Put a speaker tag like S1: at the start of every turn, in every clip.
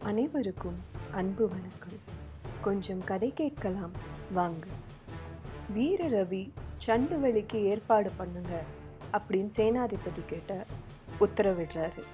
S1: அனைவருக்கும் அன்பு வணக்கம் கொஞ்சம் கதை கேட்கலாம் வாங்க வீர ரவி சண்டுவெளிக்கு ஏற்பாடு பண்ணுங்க அப்படின்னு சேனாதிபதி கிட்ட உத்தரவிடுறாரு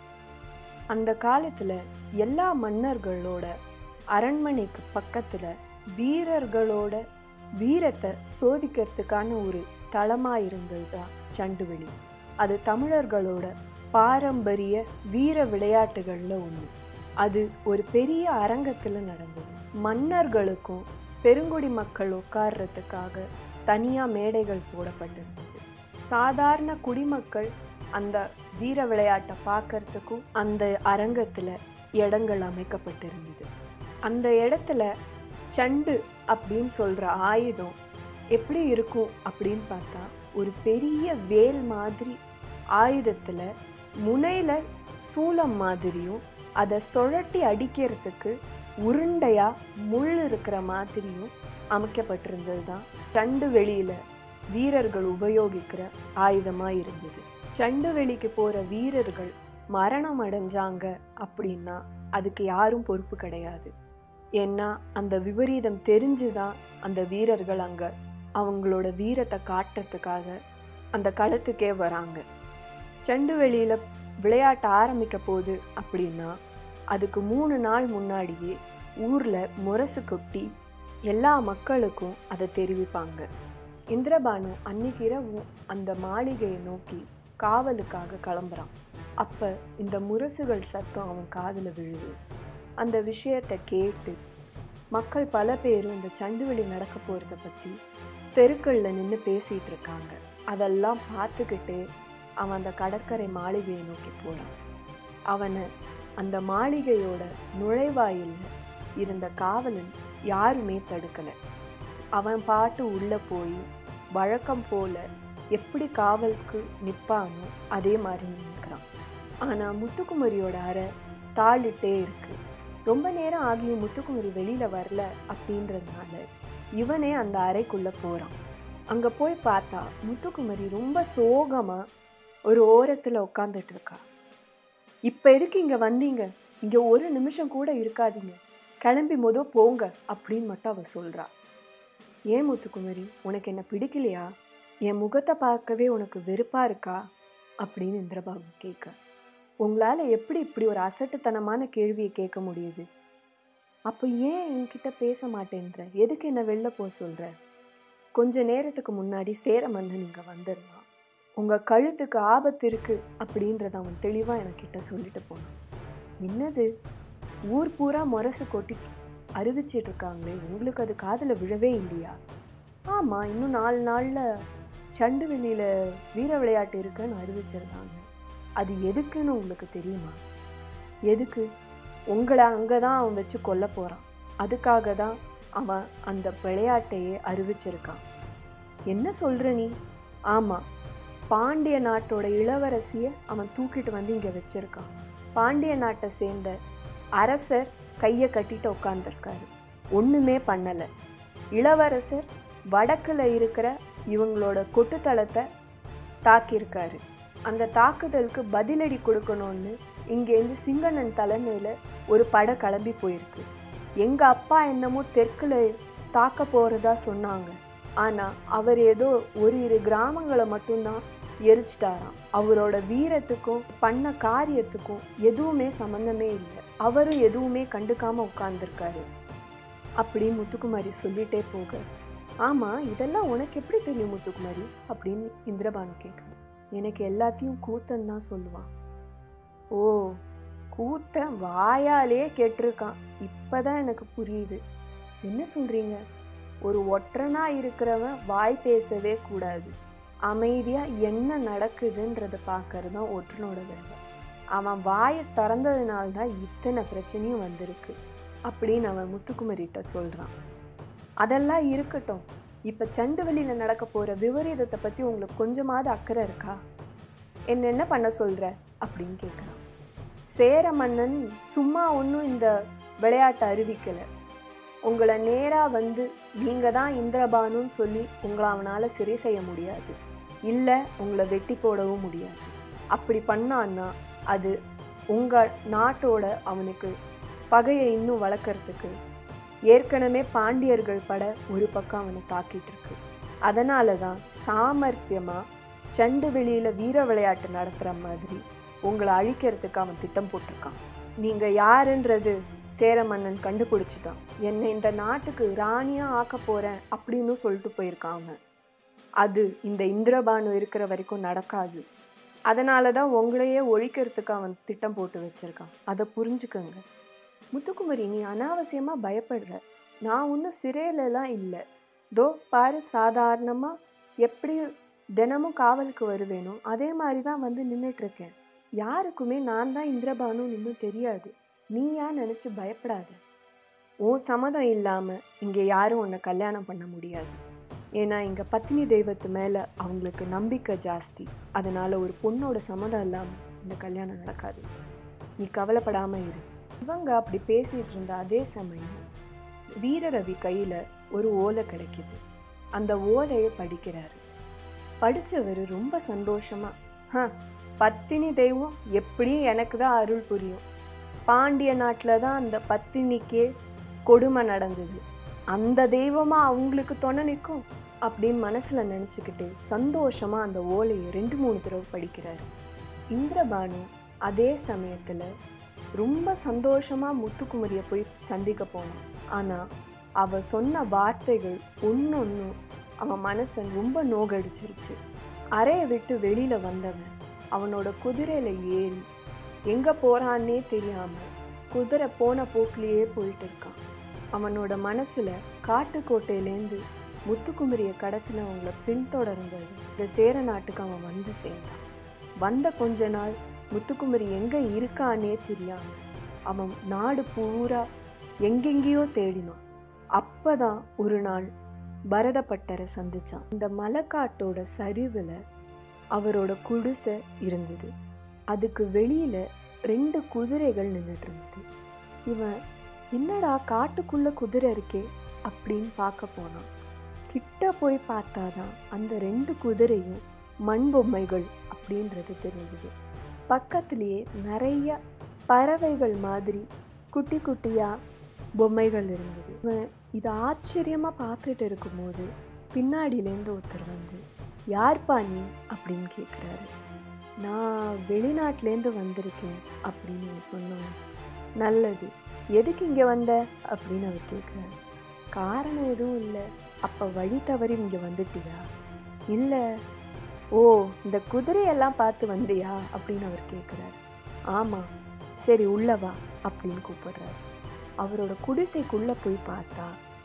S1: அந்த காலத்துல எல்லா மன்னர்களோட அரண்மனைக்கு பக்கத்துல வீரர்களோட வீரத்தை சோதிக்கிறதுக்கான ஒரு தளமா இருந்தது தான் சண்டுவெளி அது தமிழர்களோட பாரம்பரிய வீர விளையாட்டுகள்ல ஒன்று அது ஒரு பெரிய அரங்கத்துல நடந்தது மன்னர்களுக்கும் பெருங்குடி மக்கள் உட்கார்றதுக்காக தனியா மேடைகள் போடப்பட்டிருந்தது சாதாரண குடிமக்கள் அந்த வீர விளையாட்டை பார்க்கறதுக்கும் அந்த அரங்கத்துல இடங்கள் அமைக்கப்பட்டிருந்தது அந்த இடத்துல சண்டு அப்படின்னு சொல்ற ஆயுதம் எப்படி இருக்கும் அப்படின்னு பார்த்தா ஒரு பெரிய வேல் மாதிரி ஆயுதத்துல முனையில சூலம் மாதிரியும் அதை சுழட்டி அடிக்கிறதுக்கு உருண்டையா முள் இருக்கிற மாதிரியும் அமைக்கப்பட்டிருந்தது தான் சண்டு வெளியில வீரர்கள் உபயோகிக்கிற ஆயுதமா இருந்தது சண்டு வெளிக்கு போற வீரர்கள் மரணம் அடைஞ்சாங்க அப்படின்னா அதுக்கு யாரும் பொறுப்பு கிடையாது ஏன்னா அந்த விபரீதம் தெரிஞ்சுதான் அந்த வீரர்கள் அங்க அவங்களோட வீரத்தை காட்டுறதுக்காக அந்த களத்துக்கே வராங்க செண்டு வெளியில விளையாட்ட ஆரம்பிக்க போகுது அப்படின்னா அதுக்கு மூணு நாள் முன்னாடியே ஊர்ல முரசு கொட்டி எல்லா மக்களுக்கும் அதை தெரிவிப்பாங்க இந்திரபானு அன்னைக்கு இரவும் அந்த மாளிகையை நோக்கி காவலுக்காக கிளம்புறான் அப்ப இந்த முரசுகள் சத்தம் அவன் காதுல விழுது அந்த விஷயத்தை கேட்டு மக்கள் பல பேரும் இந்த சண்டுவெளி நடக்க போறத பத்தி தெருக்கள்ல நின்று பேசிட்டு இருக்காங்க அதெல்லாம் பார்த்துக்கிட்டே அவன் அந்த கடற்கரை மாளிகையை நோக்கி போறான் அவனை அந்த மாளிகையோட நுழைவாயில்ல இருந்த காவலன் யாருமே தடுக்கல அவன் பாட்டு உள்ள போய் வழக்கம் போல எப்படி காவலுக்கு நிப்பானோ அதே மாதிரி நிற்கிறான் ஆனா முத்துக்குமரியோட அறை தாளிட்டே இருக்கு ரொம்ப நேரம் ஆகியும் முத்துக்குமரி வெளியில வரல அப்படின்றதுனால இவனே அந்த அறைக்குள்ள போறான் அங்க போய் பார்த்தா முத்துக்குமரி ரொம்ப சோகமா ஒரு ஓரத்துல உட்காந்துட்டு இருக்கா இப்ப எதுக்கு இங்க வந்தீங்க இங்க ஒரு நிமிஷம் கூட இருக்காதீங்க கிளம்பி மொத போங்க அப்படின்னு மட்டும் அவ சொல்றா ஏன் முத்துக்குமரி உனக்கு என்ன பிடிக்கலையா என் முகத்தை பார்க்கவே உனக்கு வெறுப்பா இருக்கா அப்படின்னு இந்திரபாபு கேட்க உங்களால எப்படி இப்படி ஒரு அசட்டுத்தனமான கேள்வியை கேட்க முடியுது அப்போ ஏன் என்கிட்ட பேச மாட்டேன்ற எதுக்கு என்ன வெளில போக சொல்ற கொஞ்ச நேரத்துக்கு முன்னாடி சேர மன்னன் இங்க வந்திருந்தான் உங்க கழுத்துக்கு ஆபத்து இருக்கு அப்படின்றத அவன் தெளிவா எனக்கிட்ட சொல்லிட்டு போனான் என்னது ஊர் பூரா முரசு கொட்டி அறிவிச்சிட்டு இருக்காங்களே உங்களுக்கு அது காதுல விழவே இல்லையா ஆமா இன்னும் நாலு நாள்ல சண்டு வெளியில வீர விளையாட்டு இருக்குன்னு அறிவிச்சிருந்தாங்க அது எதுக்குன்னு உங்களுக்கு தெரியுமா எதுக்கு உங்களை அங்கதான் அவன் வச்சு கொல்ல போறான் அதுக்காக தான் அவன் அந்த விளையாட்டையே அறிவிச்சிருக்கான் என்ன சொல்ற நீ ஆமா பாண்டிய நாட்டோட இளவரசிய அவன் தூக்கிட்டு வந்து இங்க வச்சிருக்கான் பாண்டிய நாட்டை சேர்ந்த அரசர் கையை கட்டிட்டு உட்காந்துருக்காரு ஒண்ணுமே பண்ணல இளவரசர் வடக்குல இருக்கிற இவங்களோட கொட்டுத்தளத்தை தாக்கியிருக்காரு அந்த தாக்குதலுக்கு பதிலடி கொடுக்கணும்னு இங்கேருந்து சிங்கண்ணன் தலைமையில ஒரு படை கிளம்பி போயிருக்கு எங்க அப்பா என்னமோ தெற்குல தாக்க போறதா சொன்னாங்க ஆனா அவர் ஏதோ ஒரு இரு கிராமங்களை மட்டும்தான் எரிச்சிட்டாராம் அவரோட வீரத்துக்கும் பண்ண காரியத்துக்கும் எதுவுமே சம்மந்தமே இல்லை அவரும் எதுவுமே கண்டுக்காம உட்கார்ந்துருக்காரு அப்படின்னு முத்துக்குமாரி சொல்லிட்டே போக ஆமா இதெல்லாம் உனக்கு எப்படி தெரியும் முத்துக்குமாரி அப்படின்னு இந்திரபானு கேட்க எனக்கு எல்லாத்தையும் கூத்தன் தான் சொல்லுவான் ஓ கூத்தன் வாயாலே கேட்டிருக்கான் இப்பதான் எனக்கு புரியுது என்ன சொல்றீங்க ஒரு ஒற்றனா இருக்கிறவன் வாய் பேசவே கூடாது அமைதியா என்ன நடக்குதுன்றத பார்க்கறது தான் ஒற்றனோட வேலை அவன் வாயை திறந்ததுனால தான் இத்தனை பிரச்சனையும் வந்திருக்கு அப்படின்னு அவன் முத்துக்குமரிட்ட சொல்றான் அதெல்லாம் இருக்கட்டும் இப்ப சண்டுவெளியில நடக்க போற விபரீதத்தை பத்தி உங்களுக்கு கொஞ்சமாவது அக்கறை இருக்கா என்ன என்ன பண்ண சொல்ற அப்படின்னு கேட்குறான் சேர மன்னன் சும்மா ஒன்றும் இந்த விளையாட்டை அறிவிக்கல உங்களை நேரா வந்து நீங்க தான் இந்திரபானுன்னு சொல்லி உங்களை அவனால சரி செய்ய முடியாது இல்லை உங்களை வெட்டி போடவும் முடியாது அப்படி பண்ணான்னா அது உங்க நாட்டோட அவனுக்கு பகையை இன்னும் வளர்க்கறதுக்கு ஏற்கனவே பாண்டியர்கள் பட ஒரு பக்கம் அவனை தாக்கிட்டு இருக்கு அதனால தான் சாமர்த்தியமாக சண்டு வெளியில வீர விளையாட்டு நடத்துகிற மாதிரி உங்களை அழிக்கிறதுக்கு அவன் திட்டம் போட்டிருக்கான் நீங்கள் யாருன்றது சேர மன்னன் கண்டுபிடிச்சிட்டான் என்னை இந்த நாட்டுக்கு ராணியாக ஆக்க போகிறேன் அப்படின்னு சொல்லிட்டு போயிருக்கான் அவன் அது இந்த இந்திரபானு இருக்கிற வரைக்கும் நடக்காது அதனால தான் உங்களையே ஒழிக்கிறதுக்கு அவன் திட்டம் போட்டு வச்சிருக்கான் அதை புரிஞ்சுக்கங்க முத்துக்குமரி நீ அனாவசியமாக பயப்படுற நான் ஒன்றும் சிறையிலலாம் இல்லை தோ பாரு சாதாரணமாக எப்படி தினமும் காவலுக்கு வருவேனோ அதே மாதிரி தான் வந்து நின்றுட்டுருக்கேன் யாருக்குமே நான் தான் இந்திரபானுன்னு இன்னும் தெரியாது நீ ஏன் நினச்சி பயப்படாத உன் சம்மதம் இல்லாமல் இங்கே யாரும் உன்னை கல்யாணம் பண்ண முடியாது ஏன்னா இங்கே பத்தினி தெய்வத்து மேலே அவங்களுக்கு நம்பிக்கை ஜாஸ்தி அதனால் ஒரு பொண்ணோட சம்மதம் இல்லாமல் இந்த கல்யாணம் நடக்காது நீ கவலைப்படாமல் இரு இவங்க அப்படி பேசிகிட்டு இருந்த அதே சமயம் வீரரவி கையில் ஒரு ஓலை கிடைக்குது அந்த ஓலையை படிக்கிறாரு படித்தவர் ரொம்ப சந்தோஷமா ஹ பத்தினி தெய்வம் எப்படியும் எனக்கு தான் அருள் புரியும் பாண்டிய நாட்டில் தான் அந்த பத்தினிக்கே கொடுமை நடந்தது அந்த தெய்வமாக அவங்களுக்கு துணை நிற்கும் அப்படின்னு மனசில் நினச்சிக்கிட்டு சந்தோஷமாக அந்த ஓலையை ரெண்டு மூணு தடவை படிக்கிறாரு இந்திரபானு அதே சமயத்தில் ரொம்ப சந்தோஷமாக முத்துக்குமரியை போய் சந்திக்க போனான் ஆனால் அவ சொன்ன வார்த்தைகள் ஒன்னொன்னும் அவன் மனசை ரொம்ப நோகடிச்சிருச்சு அறையை விட்டு வெளியில் வந்தவன் அவனோட குதிரையில் ஏறி எங்கே போகிறான்னே தெரியாமல் குதிரை போன போக்கிலேயே போயிட்டு இருக்கான் அவனோட மனசில் காட்டுக்கோட்டையிலேருந்து முத்துக்குமரியை கடத்தினவங்களை பின்தொடர்ந்தது இந்த சேர நாட்டுக்கு அவன் வந்து சேர்ந்தான் வந்த கொஞ்ச நாள் முத்துக்குமரி எங்கே இருக்கானே தெரியாம அவன் நாடு பூரா எங்கெங்கேயோ தேடினான் அப்பதான் ஒரு நாள் பரதப்பட்டரை சந்திச்சான் இந்த மலைக்காட்டோட சரிவில் அவரோட குடிசை இருந்தது அதுக்கு வெளியில ரெண்டு குதிரைகள் நின்றுட்டு இருந்தது இவன் என்னடா காட்டுக்குள்ள குதிரை இருக்கே அப்படின்னு பார்க்க போனான் கிட்ட போய் பார்த்தாதான் அந்த ரெண்டு குதிரையும் மண் பொம்மைகள் அப்படின்றது தெரிஞ்சது பக்கத்துலேயே நிறைய பறவைகள் மாதிரி குட்டி குட்டியா பொம்மைகள் இருந்தது இவன் இதை ஆச்சரியமா பார்த்துட்டு இருக்கும்போது பின்னாடியிலேருந்து ஒருத்தர் வந்து யார்ப்பா நீ அப்படின்னு கேட்குறாரு நான் வெளிநாட்டிலேருந்து வந்திருக்கேன் அப்படின்னு அவன் சொன்னான் நல்லது எதுக்கு இங்கே வந்த அப்படின்னு அவர் கேட்குறாரு காரணம் எதுவும் இல்லை அப்போ வழி தவறி இங்கே வந்துட்டியா இல்லை ஓ இந்த குதிரையெல்லாம் பார்த்து வந்தியா அப்படின்னு அவர் கேட்குறாரு ஆமாம் சரி உள்ள வா அப்படின்னு கூப்பிடுறாரு அவரோட குடிசைக்குள்ளே போய் பார்த்தா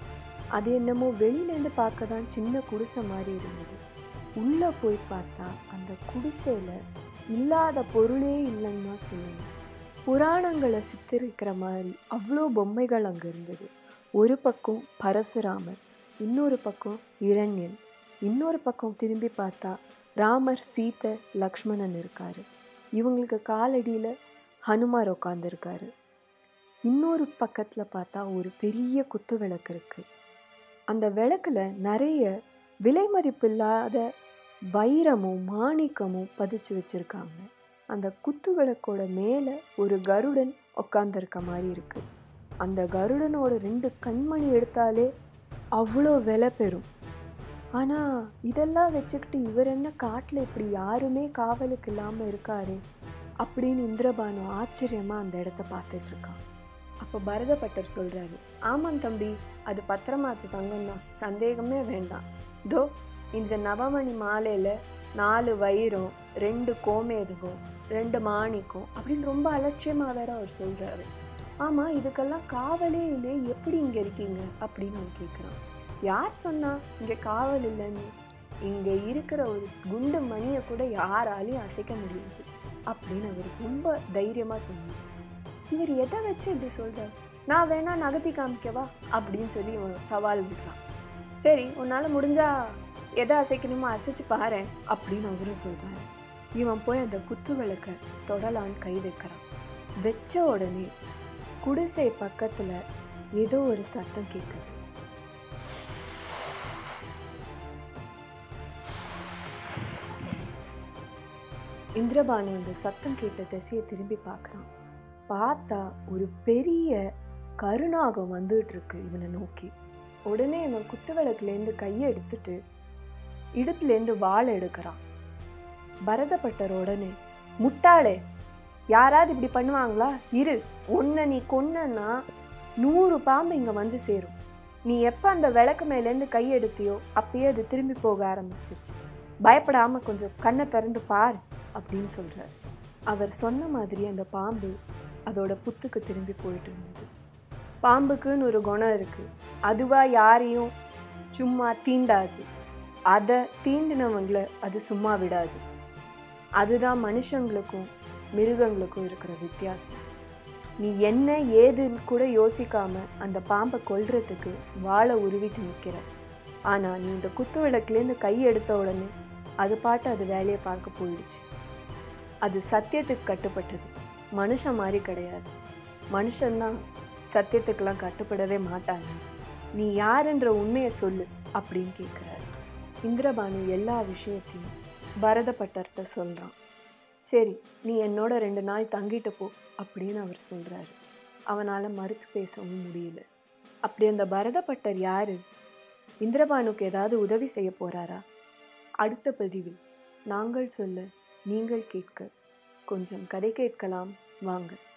S1: அது என்னமோ வெளியிலேருந்து பார்க்க தான் சின்ன குடிசை மாதிரி இருந்தது உள்ளே போய் பார்த்தா அந்த குடிசையில் இல்லாத பொருளே இல்லைன்னு தான் சொல்லணும் புராணங்களை சித்தரிக்கிற மாதிரி அவ்வளோ பொம்மைகள் அங்கே இருந்தது ஒரு பக்கம் பரசுராமர் இன்னொரு பக்கம் இரண்யன் இன்னொரு பக்கம் திரும்பி பார்த்தா ராமர் சீதை லக்ஷ்மணன் இருக்காரு இவங்களுக்கு காலடியில் ஹனுமார் உட்காந்துருக்காரு இன்னொரு பக்கத்தில் பார்த்தா ஒரு பெரிய குத்து விளக்கு இருக்கு அந்த விளக்குல நிறைய விலை மதிப்பில்லாத வைரமும் மாணிக்கமும் பதிச்சு வச்சிருக்காங்க அந்த குத்து விளக்கோட மேலே ஒரு கருடன் உட்காந்துருக்க மாதிரி இருக்கு அந்த கருடனோட ரெண்டு கண்மணி எடுத்தாலே அவ்வளோ விலை பெறும் ஆனால் இதெல்லாம் வச்சுக்கிட்டு இவர் என்ன காட்டில் இப்படி யாருமே காவலுக்கு இல்லாமல் இருக்காரு அப்படின்னு இந்திரபானு ஆச்சரியமாக அந்த இடத்த பார்த்துட்டு இருக்கான் அப்போ பரதப்பட்டர் சொல்கிறாரு ஆமாம் தம்பி அது பத்திரமாத்து தங்கம் தான் சந்தேகமே வேண்டாம் தோ இந்த நவமணி மாலையில் நாலு வைரம் ரெண்டு கோமேதகம் ரெண்டு மாணிக்கம் அப்படின்னு ரொம்ப அலட்சியமாக வேற அவர் சொல்கிறாரு ஆமாம் இதுக்கெல்லாம் காவலே இல்லையே எப்படி இங்கே இருக்கீங்க அப்படின்னு அவன் கேட்குறான் யார் சொன்னா இங்கே காவல் இல்லைன்னு இங்கே இருக்கிற ஒரு குண்டு மணியை கூட யாராலையும் அசைக்க முடியாது அப்படின்னு அவர் ரொம்ப தைரியமாக சொன்னார் இவர் எதை வச்சு இப்படி சொல்கிறார் நான் வேணா நகர்த்தி காமிக்கவா அப்படின்னு சொல்லி இவன் சவால் விடுறான் சரி உன்னால் முடிஞ்சா எதை அசைக்கணுமோ அசைச்சு பாரு அப்படின்னு அவரும் சொல்கிறாரு இவன் போய் அந்த குத்து விளக்க தொடலான்னு கை வைக்கிறான் வச்ச உடனே குடிசை பக்கத்தில் ஏதோ ஒரு சத்தம் கேட்குது இந்திரபானு அந்த சத்தம் கேட்ட திசையை திரும்பி பார்க்குறான் பார்த்தா ஒரு பெரிய கருணாகம் வந்துட்டு இருக்கு இவனை நோக்கி உடனே இவன் குத்து விளக்குலேருந்து கையை எடுத்துட்டு இடுப்புலேருந்து வாள் எடுக்கிறான் பரதப்பட்டர் உடனே முட்டாளே யாராவது இப்படி பண்ணுவாங்களா இரு உன்னை நீ கொன்னன்னா நூறு பாம்பு இங்க வந்து சேரும் நீ எப்ப அந்த விளக்கு மேலேருந்து கை எடுத்தியோ அப்பயே அது திரும்பி போக ஆரம்பிச்சிருச்சு பயப்படாம கொஞ்சம் கண்ணை திறந்து பார் அப்படின்னு சொல்றாரு அவர் சொன்ன மாதிரி அந்த பாம்பு அதோட புத்துக்கு திரும்பி போயிட்டு இருந்தது பாம்புக்குன்னு ஒரு குணம் இருக்கு அதுவா யாரையும் சும்மா தீண்டாது அதை தீண்டினவங்கள அது சும்மா விடாது அதுதான் மனுஷங்களுக்கும் மிருகங்களுக்கும் இருக்கிற வித்தியாசம் நீ என்ன ஏதுன்னு கூட யோசிக்காம அந்த பாம்பை கொல்றதுக்கு வாழை உருவிட்டு நிற்கிற ஆனா நீ இந்த குத்து விளக்குலேருந்து கை எடுத்த உடனே அது பாட்டு அது வேலையை பார்க்க போயிடுச்சு அது சத்தியத்துக்கு கட்டுப்பட்டது மனுஷன் மாதிரி கிடையாது மனுஷன்தான் சத்தியத்துக்கெல்லாம் கட்டுப்படவே மாட்டாங்க நீ யாருன்ற உண்மையை சொல்லு அப்படின்னு கேட்குறாரு இந்திரபானு எல்லா விஷயத்தையும் பரதப்பட்டர்கிட்ட சொல்கிறான் சரி நீ என்னோட ரெண்டு நாள் தங்கிட்டு போ அப்படின்னு அவர் சொல்கிறாரு அவனால் மறுத்து பேசவும் முடியல அப்படி அந்த பரதப்பட்டர் யாரு இந்திரபானுக்கு ஏதாவது உதவி செய்ய போறாரா அடுத்த பதிவில் நாங்கள் சொல்ல நீங்கள் கேட்க கொஞ்சம் கதை கேட்கலாம் வாங்க